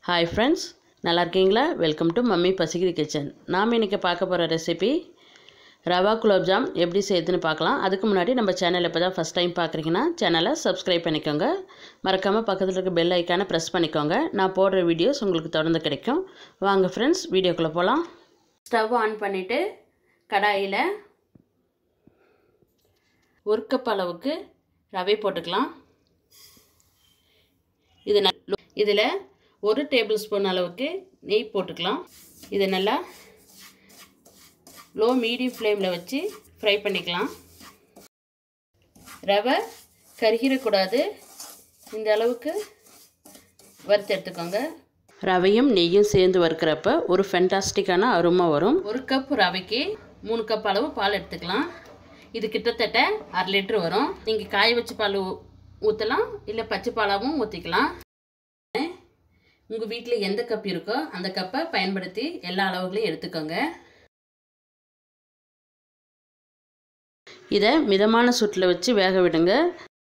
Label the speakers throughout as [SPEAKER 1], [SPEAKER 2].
[SPEAKER 1] hi friends நல்லா இருக்கீங்களா welcome to mummy பசிக்கிரி கிச்சன் நாம் இன்றைக்கி பார்க்க போகிற ரெசிபி ரவா குலோப்ஜாம் எப்படி செய்யுதுன்னு பார்க்கலாம் அதுக்கு முன்னாடி நம்ம சேனல் இப்போ தான் ஃபஸ்ட் டைம் பார்க்குறீங்கன்னா சேனலை சப்ஸ்கிரைப் பண்ணிக்கோங்க மறக்காமல் பக்கத்தில் இருக்க பெல் ஐக்கானை ப்ரெஸ் பண்ணிக்கோங்க நான் போடுற வீடியோஸ் உங்களுக்கு தொடர்ந்து கிடைக்கும் வாங்க ஃப்ரெண்ட்ஸ் வீடியோக்குள்ளே போகலாம் ஸ்டவ் ஆன் பண்ணிவிட்டு கடாயில் ஒரு கப் அளவுக்கு ரவை போட்டுக்கலாம் இது நல் இதில் ஒரு டேபிள் ஸ்பூன் அளவுக்கு நெய் போட்டுக்கலாம் இதை நல்லா லோ மீடியம் ஃப்ளேமில் வச்சு ஃப்ரை பண்ணிக்கலாம் ரவை கருகிடக்கூடாது இந்த அளவுக்கு வறுத்து எடுத்துக்கோங்க ரவையும் நெய்யும் சேர்ந்து வறுக்கிறப்ப ஒரு ஃபென்டாஸ்டிக்கான அருமை வரும் ஒரு கப் ரவைக்கு மூணு கப் அளவு பால் எடுத்துக்கலாம் இது கிட்டத்தட்ட அரை லிட்ரு வரும் நீங்கள் காய வச்ச பால் ஊற்றலாம் இல்லை பச்சை பாலாகவும் ஊற்றிக்கலாம் உங்கள் வீட்டில் எந்த கப் இருக்கோ அந்த கப்பை பயன்படுத்தி எல்லா அளவுகளையும் எடுத்துக்கோங்க இதை மிதமான சுட்டில் வச்சு வேக விடுங்க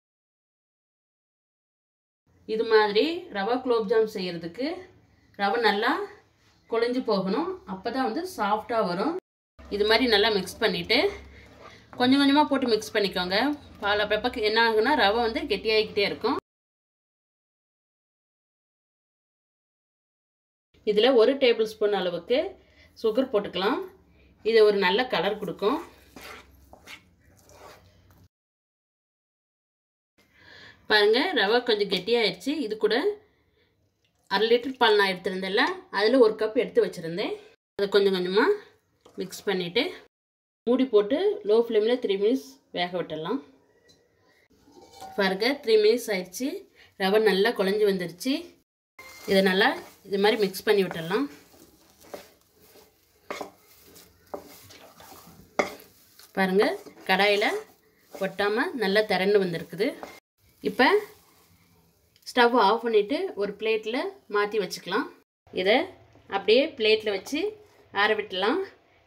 [SPEAKER 1] இது மாதிரி ரவா குலோப்ஜாம் செய்கிறதுக்கு ரவை நல்லா குழஞ்சி போகணும் அப்போ தான் வந்து சாஃப்டாக வரும் இது மாதிரி நல்லா மிக்ஸ் பண்ணிவிட்டு கொஞ்சம் கொஞ்சமாக போட்டு மிக்ஸ் பண்ணிக்கோங்க பால் அப்பப்போ என்ன ஆகுனா ரவை வந்து கெட்டியாகிக்கிட்டே இருக்கும் இதில் ஒரு டேபிள் ஸ்பூன் அளவுக்கு சுகர் போட்டுக்கலாம் இது ஒரு நல்ல கலர் கொடுக்கும் பாருங்கள் ரவை கொஞ்சம் கெட்டியாகிடுச்சு இது கூட அரை லிட்டர் பால் நான் எடுத்திருந்தேன்ல அதில் ஒரு கப் எடுத்து வச்சுருந்தேன் அதை கொஞ்சம் கொஞ்சமாக மிக்ஸ் பண்ணிவிட்டு மூடி போட்டு லோ ஃப்ளேமில் த்ரீ மினிட்ஸ் வேக விட்டுடலாம் பாருங்க த்ரீ மினிட்ஸ் ஆயிடுச்சு ரவை நல்லா குழஞ்சி வந்துருச்சு இதை நல்லா இது மாதிரி மிக்ஸ் பண்ணி விட்டுடலாம் பாருங்கள் கடாயில் ஒட்டாமல் நல்லா திரண்டு வந்திருக்குது இப்போ ஸ்டவ் ஆஃப் பண்ணிவிட்டு ஒரு பிளேட்டில் மாற்றி வச்சுக்கலாம் இதை அப்படியே பிளேட்டில் வச்சு ஆற விட்டுலாம்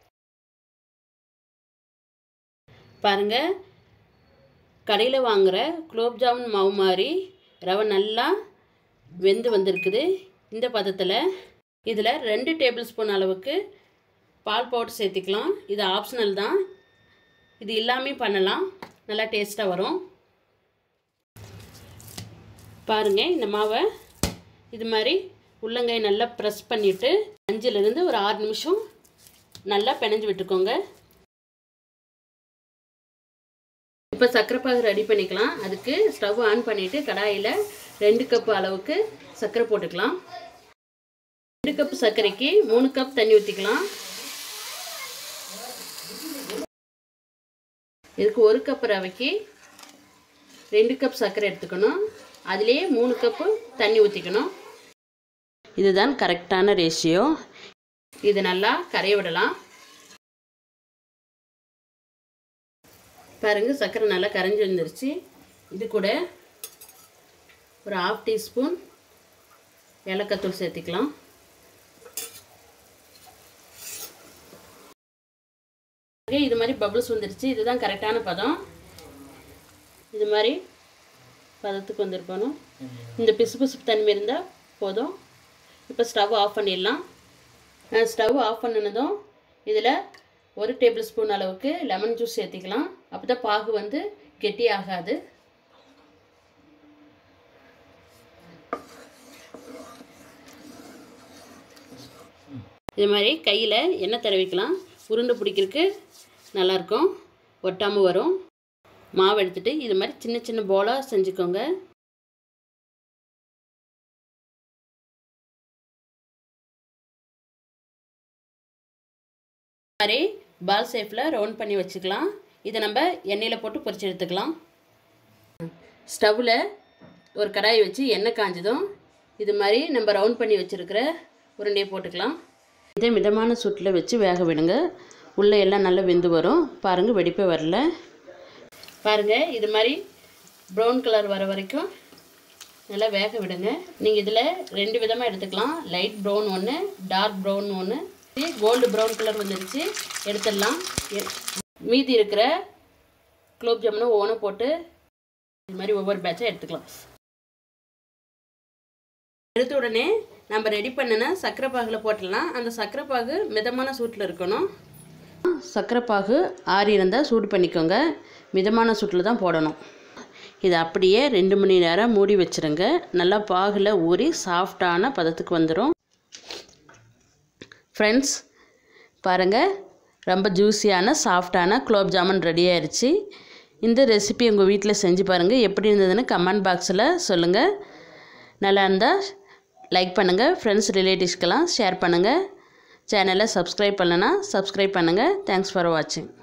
[SPEAKER 1] பாருங்கள் கடையில் வாங்குகிற குலோப்ஜாமுன் மாவு மாதிரி ரவை நல்லா வெந்து வந்திருக்குது இந்த பதத்தில் இதில் ரெண்டு டேபிள் ஸ்பூன் அளவுக்கு பால் பவுடர் சேர்த்திக்கலாம் இது ஆப்ஷனல் தான் இது இல்லாமல் பண்ணலாம் நல்லா டேஸ்ட்டாக வரும் பாருங்கள் இந்த மாவை இது மாதிரி உள்ளங்கை நல்லா ப்ரெஸ் பண்ணிவிட்டு அஞ்சுலேருந்து ஒரு ஆறு நிமிஷம் நல்லா பிணைஞ்சு விட்டுக்கோங்க இப்போ சர்க்கரை பாகு ரெடி பண்ணிக்கலாம் அதுக்கு ஸ்டவ் ஆன் பண்ணிவிட்டு கடாயில் ரெண்டு கப் அளவுக்கு சர்க்கரை போட்டுக்கலாம் ரெண்டு கப் சர்க்கரைக்கு மூணு கப் தண்ணி ஊற்றிக்கலாம் இதுக்கு ஒரு கப் ரவைக்கு ரெண்டு கப் சர்க்கரை எடுத்துக்கணும் அதுலேயே மூணு கப்பு தண்ணி ஊற்றிக்கணும் இதுதான் கரெக்டான ரேஷியோ இது நல்லா கரைய விடலாம் பாருங்கள் சர்க்கரை நல்லா கரைஞ்சி வந்துருச்சு இது கூட ஒரு ஆஃப் டீஸ்பூன் ஏலக்காத்தூள் சேர்த்திக்கலாம் இது மாதிரி பபுள்ஸ் வந்துருச்சு இதுதான் கரெக்டான பதம் இது மாதிரி பதத்துக்கு வந்திருக்கணும் இந்த பிசு பிசுப்பு தன்மை இருந்தால் போதும் இப்போ ஸ்டவ் ஆஃப் பண்ணிடலாம் ஸ்டவ் ஆஃப் பண்ணினதும் இதில் ஒரு டேபிள் ஸ்பூன் அளவுக்கு லெமன் ஜூஸ் சேர்த்திக்கலாம் அப்போ தான் பாகு வந்து கெட்டி ஆகாது இது மாதிரி கையில் எண்ணெய் தடவிக்கலாம் உருண்டை பிடிக்கிறதுக்கு நல்லாயிருக்கும் ஒட்டாமல் வரும் மாவு எடுத்துகிட்டு இது மாதிரி சின்ன சின்ன போலாக செஞ்சுக்கோங்க மாதிரி பால் ஷேப்பில் ரவுண்ட் பண்ணி வச்சுக்கலாம் இதை நம்ம எண்ணெயில் போட்டு பொரிச்சு எடுத்துக்கலாம் ஸ்டவ்வில் ஒரு கடாயை வச்சு எண்ணெய் காஞ்சதும் இது மாதிரி நம்ம ரவுண்ட் பண்ணி வச்சுருக்கிற உருண்டையை போட்டுக்கலாம் இதே மிதமான சுட்டில் வச்சு வேக விடுங்க உள்ளே எல்லாம் நல்லா வெந்து வரும் பாருங்கள் வெடிப்பே வரல பாருங்கள் இது மாதிரி ப்ரௌன் கலர் வர வரைக்கும் நல்லா வேக விடுங்க நீங்கள் இதில் ரெண்டு விதமாக எடுத்துக்கலாம் லைட் ப்ரௌன் ஒன்று டார்க் ப்ரௌன் ஒன்று கோல்டு ப்ரௌன் கலர் வந்துருச்சு எடுத்துடலாம் மீதி இருக்கிற குலோப் ஜாமுனும் ஓனம் போட்டு இது மாதிரி ஒவ்வொரு பேட்சாக எடுத்துக்கலாம் எடுத்த உடனே நம்ம ரெடி பண்ணின சர்க்கரை பாகில் போட்டுடலாம் அந்த சர்க்கரை பாகு மிதமான சூட்டில் இருக்கணும் சர்க்கரை பாகு ஆறி இருந்தால் சூடு பண்ணிக்கோங்க மிதமான சூட்டில் தான் போடணும் இதை அப்படியே ரெண்டு மணி நேரம் மூடி வச்சுருங்க நல்லா பாகில் ஊறி சாஃப்டான பதத்துக்கு வந்துடும் ஃப்ரெண்ட்ஸ் பாருங்கள் ரொம்ப ஜூஸியான சாஃப்டான குலோப் ஜாமுன் ரெடி ஆயிடுச்சு இந்த ரெசிபி உங்கள் வீட்டில் செஞ்சு பாருங்கள் எப்படி இருந்ததுன்னு கமெண்ட் பாக்ஸில் சொல்லுங்கள் நல்லா இருந்தால் லைக் பண்ணுங்கள் ஃப்ரெண்ட்ஸ் ரிலேட்டிவ்ஸ்க்கெல்லாம் ஷேர் பண்ணுங்கள் சேனலை சப்ஸ்கிரைப் பண்ணலன்னா சப்ஸ்கிரைப் பண்ணுங்கள் தேங்க்ஸ் ஃபார் வாட்சிங்